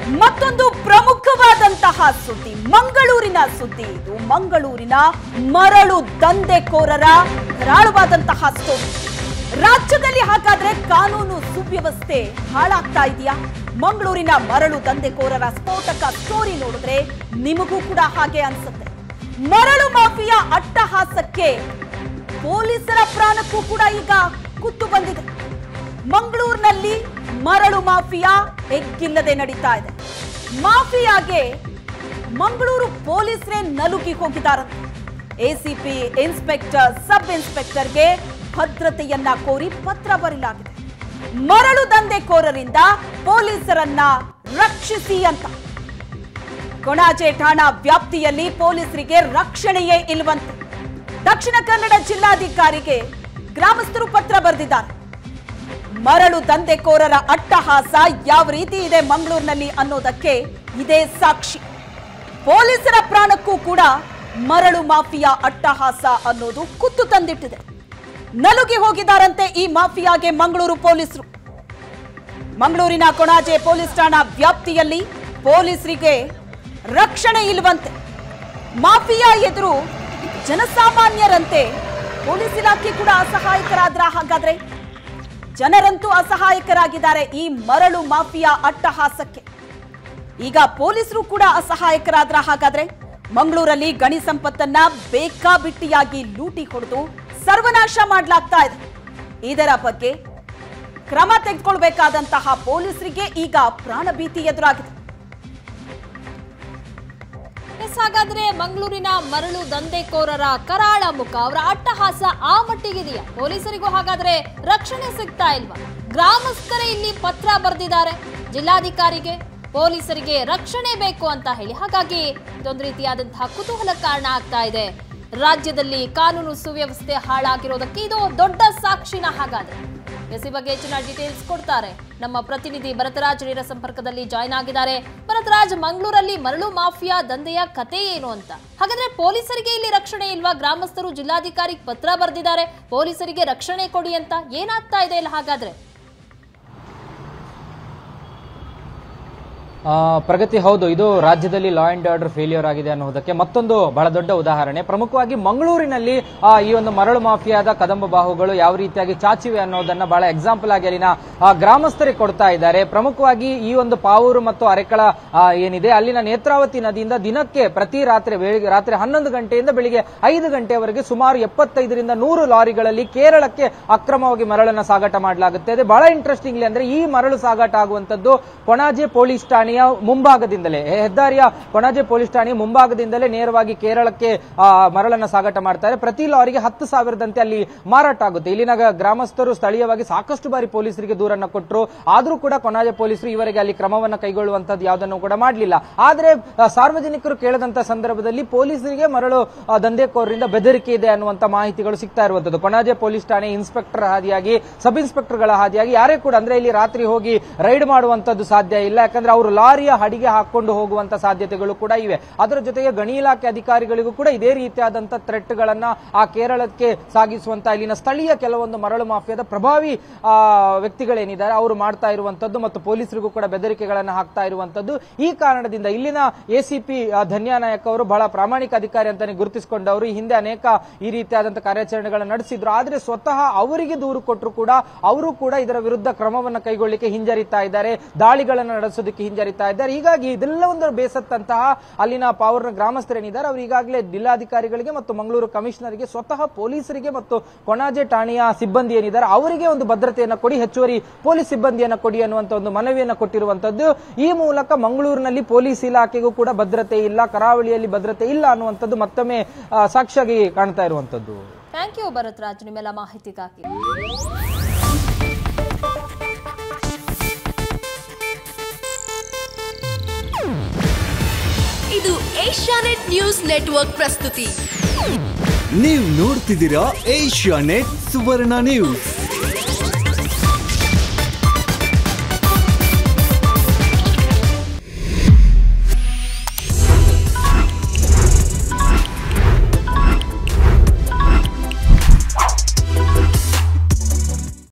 ಮತ್ತೊಂದು ಪ್ರಮುಖವಾದಂತಹ ಸುದ್ದಿ ಮಂಗಳೂರಿನ ಸುದ್ದಿ ಇದು ಮಂಗಳೂರಿನ ಮರಳು ದಂಧೆಕೋರರ ಕರಾಳವಾದಂತಹ ಸ್ಟೋರಿ ರಾಜ್ಯದಲ್ಲಿ ಹಾಗಾದ್ರೆ ಕಾನೂನು ಸುವ್ಯವಸ್ಥೆ ಹಾಳಾಗ್ತಾ ಇದೆಯಾ ಮಂಗಳೂರಿನ ಮರಳು ದಂಧೆಕೋರರ ಸ್ಫೋಟಕ ಸ್ಟೋರಿ ನೋಡಿದ್ರೆ ನಿಮಗೂ ಕೂಡ ಹಾಗೆ ಅನ್ಸುತ್ತೆ ಮರಳು ಮಾಫಿಯಾ ಅಟ್ಟಹಾಸಕ್ಕೆ ಪೊಲೀಸರ ಪ್ರಾಣಕ್ಕೂ ಕೂಡ ಈಗ ಕುತ್ತು ಬಂದಿದೆ ಮಂಗಳೂರಿನಲ್ಲಿ ಮರಳು ಮಾಫಿಯಾ ಎಗ್ಗಿಲ್ಲದೆ ನಡೀತಾ ಇದೆ ಮಾಫಿಯಾಗೆ ಮಂಗಳೂರು ಪೊಲೀಸರೇ ನಲುಗಿ ಹೋಗಿದ್ದಾರಂತೆ ಎಸಿಪಿ ಇನ್ಸ್ಪೆಕ್ಟರ್ ಸಬ್ ಇನ್ಸ್ಪೆಕ್ಟರ್ಗೆ ಭದ್ರತೆಯನ್ನ ಕೋರಿ ಪತ್ರ ಬರೆಯಲಾಗಿದೆ ಮರಳು ದಂಧೆಕೋರರಿಂದ ಪೊಲೀಸರನ್ನ ರಕ್ಷಿಸಿ ಅಂತ ಕೊಣಾಜೆ ಠಾಣಾ ವ್ಯಾಪ್ತಿಯಲ್ಲಿ ಪೊಲೀಸರಿಗೆ ರಕ್ಷಣೆಯೇ ಇಲ್ವಂತೆ ದಕ್ಷಿಣ ಕನ್ನಡ ಜಿಲ್ಲಾಧಿಕಾರಿಗೆ ಗ್ರಾಮಸ್ಥರು ಪತ್ರ ಬರೆದಿದ್ದಾರೆ ಮರಳು ದಂಧೆಕೋರರ ಅಟ್ಟಹಾಸ ಯಾವ ರೀತಿ ಇದೆ ಮಂಗಳೂರಿನಲ್ಲಿ ಅನ್ನೋದಕ್ಕೆ ಇದೇ ಸಾಕ್ಷಿ ಪೊಲೀಸರ ಪ್ರಾಣಕ್ಕೂ ಕೂಡ ಮರಳು ಮಾಫಿಯಾ ಅಟ್ಟಹಾಸ ಅನ್ನೋದು ಕುತ್ತು ತಂದಿಟ್ಟಿದೆ ನಲುಗಿ ಹೋಗಿದ್ದಾರಂತೆ ಈ ಮಾಫಿಯಾಗೆ ಮಂಗಳೂರು ಪೊಲೀಸರು ಮಂಗಳೂರಿನ ಕೊಣಾಜೆ ಪೊಲೀಸ್ ಠಾಣಾ ವ್ಯಾಪ್ತಿಯಲ್ಲಿ ಪೊಲೀಸರಿಗೆ ರಕ್ಷಣೆ ಇಲ್ವಂತೆ ಮಾಫಿಯಾ ಎದುರು ಜನಸಾಮಾನ್ಯರಂತೆ ಪೊಲೀಸ್ ಇಲಾಖೆ ಕೂಡ ಅಸಹಾಯಕರಾದ್ರ ಹಾಗಾದ್ರೆ ಜನರಂತೂ ಅಸಹಾಯಕರಾಗಿದ್ದಾರೆ ಈ ಮರಳು ಮಾಫಿಯಾ ಅಟ್ಟಹಾಸಕ್ಕೆ ಈಗ ಪೊಲೀಸರು ಕೂಡ ಅಸಹಾಯಕರಾದ್ರ ಹಾಗಾದ್ರೆ ಮಂಗಳೂರಲ್ಲಿ ಗಣಿ ಸಂಪತ್ತನ್ನ ಬೇಕಾಬಿಟ್ಟಿಯಾಗಿ ಲೂಟಿ ಹೊಡೆದು ಸರ್ವನಾಶ ಮಾಡಲಾಗ್ತಾ ಇದೆ ಇದರ ಬಗ್ಗೆ ಕ್ರಮ ತೆಗೆದುಕೊಳ್ಬೇಕಾದಂತಹ ಪೊಲೀಸರಿಗೆ ಈಗ ಪ್ರಾಣ ಭೀತಿ ಎದುರಾಗಿದೆ ಎಸ್ ಹಾಗಾದ್ರೆ ಮಂಗಳೂರಿನ ಮರಳು ದಂಧೆಕೋರರ ಕರಾಳ ಮುಖ ಅವರ ಅಟ್ಟಹಾಸ ಆ ಮಟ್ಟಿಗಿದೆಯಾ ಪೊಲೀಸರಿಗೂ ಹಾಗಾದ್ರೆ ರಕ್ಷಣೆ ಸಿಗ್ತಾ ಇಲ್ವಾ ಗ್ರಾಮಸ್ಥರೇ ಇಲ್ಲಿ ಪತ್ರ ಬರೆದಿದ್ದಾರೆ ಜಿಲ್ಲಾಧಿಕಾರಿಗೆ ಪೊಲೀಸರಿಗೆ ರಕ್ಷಣೆ ಬೇಕು ಅಂತ ಹೇಳಿ ಹಾಗಾಗಿ ಇದೊಂದು ರೀತಿಯಾದಂತಹ ಕುತೂಹಲ ಕಾರಣ ಆಗ್ತಾ ಇದೆ ರಾಜ್ಯದಲ್ಲಿ ಕಾನೂನು ಸುವ್ಯವಸ್ಥೆ ಹಾಳಾಗಿರೋದಕ್ಕೆ ಇದು ದೊಡ್ಡ ಸಾಕ್ಷಿನ ಹಾಗಾದ್ರೆ ಎಸ್ ಈ ಬಗ್ಗೆ ಹೆಚ್ಚಿನ ಡೀಟೇಲ್ಸ್ ಕೊಡ್ತಾರೆ ನಮ್ಮ ಪ್ರತಿನಿಧಿ ಭರತರಾಜ್ ನೇರ ಸಂಪರ್ಕದಲ್ಲಿ ಜಾಯ್ನ್ ಆಗಿದ್ದಾರೆ ಭರತರಾಜ್ ಮಂಗಳೂರಲ್ಲಿ ಮರಳು ಮಾಫಿಯಾ ದಂಧೆಯ ಕತೆ ಏನು ಅಂತ ಹಾಗಾದ್ರೆ ಪೊಲೀಸರಿಗೆ ಇಲ್ಲಿ ರಕ್ಷಣೆ ಇಲ್ವಾ ಗ್ರಾಮಸ್ಥರು ಜಿಲ್ಲಾಧಿಕಾರಿಗೆ ಪತ್ರ ಬರೆದಿದ್ದಾರೆ ಪೊಲೀಸರಿಗೆ ರಕ್ಷಣೆ ಕೊಡಿ ಅಂತ ಏನಾಗ್ತಾ ಇದೆ ಇಲ್ಲ ಹಾಗಾದ್ರೆ ಆ, ಪ್ರಗತಿ ಹೌದು ಇದು ರಾಜ್ಯದಲ್ಲಿ ಲಾ ಅಂಡ್ ಆರ್ಡರ್ ಫೇಲಿಯರ್ ಆಗಿದೆ ಅನ್ನೋದಕ್ಕೆ ಮತ್ತೊಂದು ಬಹಳ ದೊಡ್ಡ ಉದಾಹರಣೆ ಪ್ರಮುಖವಾಗಿ ಮಂಗಳೂರಿನಲ್ಲಿ ಆ, ಈ ಒಂದು ಮರಳು ಮಾಫಿಯಾದ ಕದಂಬ ಬಾಹುಗಳು ಯಾವ ರೀತಿಯಾಗಿ ಚಾಚಿವೆ ಅನ್ನೋದನ್ನ ಬಹಳ ಎಕ್ಸಾಂಪಲ್ ಆಗಿ ಅಲ್ಲಿನ ಆ, ಗ್ರಾಮಸ್ಥರಿಗೆ ಕೊಡ್ತಾ ಇದ್ದಾರೆ ಪ್ರಮುಖವಾಗಿ ಈ ಒಂದು ಪಾವೂರು ಮತ್ತು ಅರೆಕಳ ಆ, ಏನಿದೆ ಅಲ್ಲಿನ ನೇತ್ರಾವತಿ ನದಿಯಿಂದ ದಿನಕ್ಕೆ ಪ್ರತಿ ರಾತ್ರಿ ಬೆಳಿಗ್ಗೆ ರಾತ್ರಿ ಹನ್ನೊಂದು ಗಂಟೆಯಿಂದ ಬೆಳಿಗ್ಗೆ ಐದು ಗಂಟೆಯವರೆಗೆ ಸುಮಾರು ಎಪ್ಪತ್ತೈದರಿಂದ ನೂರು ಲಾರಿಗಳಲ್ಲಿ ಕೇರಳಕ್ಕೆ ಅಕ್ರಮವಾಗಿ ಮರಳನ್ನ ಸಾಗಾಟ ಮಾಡಲಾಗುತ್ತೆ ಅದೇ ಬಹಳ ಇಂಟ್ರೆಸ್ಟಿಂಗ್ಲಿ ಅಂದ್ರೆ ಈ ಮರಳು ಸಾಗಾಟ ಆಗುವಂತದ್ದು ಕೊಣಾಜೆ ಪೊಲೀಸ್ ಠಾಣೆಯ ಮುಂಭಾಗದಿಂದಲೇ ಹೆದ್ದಾರಿಯ ಕೊಣಾಜೆ ಪೊಲೀಸ್ ಠಾಣೆಯ ಮುಂಭಾಗದಿಂದಲೇ ನೇರವಾಗಿ ಕೇರಳಕ್ಕೆ ಆ, ಮರಳನ್ನ ಸಾಗಾಟ ಮಾಡ್ತಾರೆ ಪ್ರತಿ ಲಾರಿಗೆ ಹತ್ತು ಸಾವಿರದಂತೆ ಅಲ್ಲಿ ಮಾರಾಟ ಆಗುತ್ತೆ ಇಲ್ಲಿನ ಗ- ಗ್ರಾಮಸ್ಥರು ಸ್ಥಳೀಯವಾಗಿ ಸಾಕಷ್ಟು ಬಾರಿ ಪೊಲೀಸರಿಗೆ ದೂರನ್ನ ಕೊಟ್ಟರು ಆದ್ರೂ ಕೂಡ ಕೊಣಾಜೆ ಪೊಲೀಸರು ಇವರಿಗೆ ಅಲ್ಲಿ ಕ್ರಮವನ್ನ ಕೈಗೊಳ್ಳುವಂತದ್ದು ಯಾವುದನ್ನು ಕೂಡ ಮಾಡಲಿಲ್ಲ ಆದ್ರೆ ಆ, ಸಾರ್ವಜನಿಕರು ಕೇಳದಂತ ಸಂದರ್ಭದಲ್ಲಿ ಪೊಲೀಸರಿಗೆ ಮರಳು ಆ, ದಂಧೆಕೋರರಿಂದ ಬೆದರಿಕೆ ಇದೆ ಅನ್ನುವಂತ ಮಾಹಿತಿಗಳು ಸಿಗ್ತಾ ಇರುವಂತದ್ದು ಕೊಣಾಜೆ ಪೊಲೀಸ್ ಠಾಣೆ ಇನ್ಸ್ಪೆಕ್ಟರ್ ಹಾದಿಯಾಗಿ ಸಬ್ ಇನ್ಸ್ಪೆಕ್ಟರ್ಗಳ ಹಾದಿಯಾಗಿ ಯಾರೇ ಕೂಡ ಅಂದ್ರೆ ಇಲ್ಲಿ ರಾತ್ರಿ ಹೋಗಿ ರೈಡ್ ಮಾಡುವಂತದ್ದು ಸಾಧ್ಯ ಇಲ್ಲ ಯಾಕಂದ್ರೆ ಅವರು ಲಾರಿಯ ಹಡಿಗೆ ಹಾಕೊಂಡು ಹೋಗುವಂತ ಸಾಧ್ಯತೆಗಳು ಕೂಡ ಇವೆ ಅದರ ಜೊತೆಗೆ ಗಣಿ ಇಲಾಖೆ ಅಧಿಕಾರಿಗಳಿಗೂ ಕೂಡ ಇದೇ ರೀತಿಯಾದಂತ ಥ್ರೆಟ್ ಗಳನ್ನ ಆ ಕೇರಳಕ್ಕೆ ಸಾಗಿಸುವಂತ ಇಲ್ಲಿನ ಸ್ಥಳೀಯ ಕೆಲವೊಂದು ಮರಳು ಮಾಫಿಯಾದ ಪ್ರಭಾವಿ ಆ, ವ್ಯಕ್ತಿಗಳೇನಿದ್ದಾರೆ ಅವರು ಮಾಡ್ತಾ ಇರುವಂತದ್ದು ಮತ್ತು ಪೊಲೀಸರಿಗೂ ಕೂಡ ಬೆದರಿಕೆಗಳನ್ನ ಹಾಕ್ತಾ ಇರುವಂತದ್ದು ಈ ಕಾರಣದಿಂದ ಇಲ್ಲಿನ ಎಸಿಪಿ ಧನ್ಯಾ ನಾಯಕ್ ಅವರು ಬಹಳ ಪ್ರಾಮಾಣಿಕ ಅಧಿಕಾರಿ ಅಂತಾನೆ ಗುರುತಿಸಿಕೊಂಡವರು ಈ ಹಿಂದೆ ಅನೇಕ ಈ ರೀತಿಯಾದಂತಹ ಕಾರ್ಯಾಚರಣೆಗಳನ್ನು ನಡೆಸಿದ್ರು ಆದ್ರೆ ಸ್ವತಃ ಅವರಿಗೆ ದೂರು ಕೊಟ್ಟರು ಕೂಡ ಅವರು ಕೂಡ ಇದರ ವಿರುದ್ಧ ಕ್ರಮವನ್ನು ಕೈಗೊಳ್ಳಿಕ್ಕೆ ಹಿಂಜರಿತಾ ಇದ್ದಾರೆ ದಾಳಿಗಳನ್ನು ನಡೆಸೋದಕ್ಕೆ ಹಿಂಜರಿತಾ ಇದ್ದಾರೆ ಹೀಗಾಗಿ ಇದೆಲ್ಲ ಒಂದು ಬೇಸತ್ತಂತಹ ಅಲ್ಲಿನ ಪಾವರ್ನ ಗ್ರಾಮಸ್ಥರೇನಿದ್ದಾರೆ ಅವರು ಈಗಾಗಲೇ ಜಿಲ್ಲಾಧಿಕಾರಿಗಳಿಗೆ ಮತ್ತು ಮಂಗಳೂರು ಕಮಿಷನರ್ಗೆ ಸ್ವತಃ ಪೊಲೀಸರಿಗೆ ಮತ್ತು ಕೊಣಾಜೆ ಠಾಣೆಯ ಸಿಬ್ಬಂದಿ ಏನಿದ್ದಾರೆ ಅವರಿಗೆ ಒಂದು ಭದ್ರತೆಯನ್ನು ಕೊಡಿ ಹೆಚ್ಚುವರಿ ಪೊಲೀಸ್ ಸಿಬ್ಬಂದಿಯನ್ನು ಕೊಡಿ ಅನ್ನುವಂತ ಒಂದು ಮನವಿಯನ್ನು ಕೊಟ್ಟಿರುವಂತದ್ದು ಈ ಮೂಲಕ ಮಂಗಳೂರಿನಲ್ಲಿ ಪೊಲೀಸ್ ಇಲಾಖೆಗೂ ಕೂಡ ಭದ್ರತೆ ಇಲ್ಲ ಕರಾವಳಿಯಲ್ಲಿ ಭದ್ರತೆ ಇಲ್ಲ ಅನ್ನುವಂಥದ್ದು ಮತ್ತೊಮ್ಮೆ ಆ, ಸಾಕ್ಷಿಯಾಗಿ ಕಾಣ್ತಾ ಇರುವಂತದ್ದು ಥ್ಯಾಂಕ್ ಯು ಭರತರಾಜ್ ನಿಮ್ಮೆಲ್ಲ ಮಾಹಿತಿಗಾಗಿ ಇದು ಏಷ್ಯಾನೆಟ್ ನ್ಯೂಸ್ ನೆಟ್ವರ್ಕ್ ಪ್ರಸ್ತುತಿ ನೀವು ನೋಡ್ತಿದ್ದೀರಾ ಏಷ್ಯಾ ನೆಟ್ ಸುವರ್ಣ ನ್ಯೂಸ್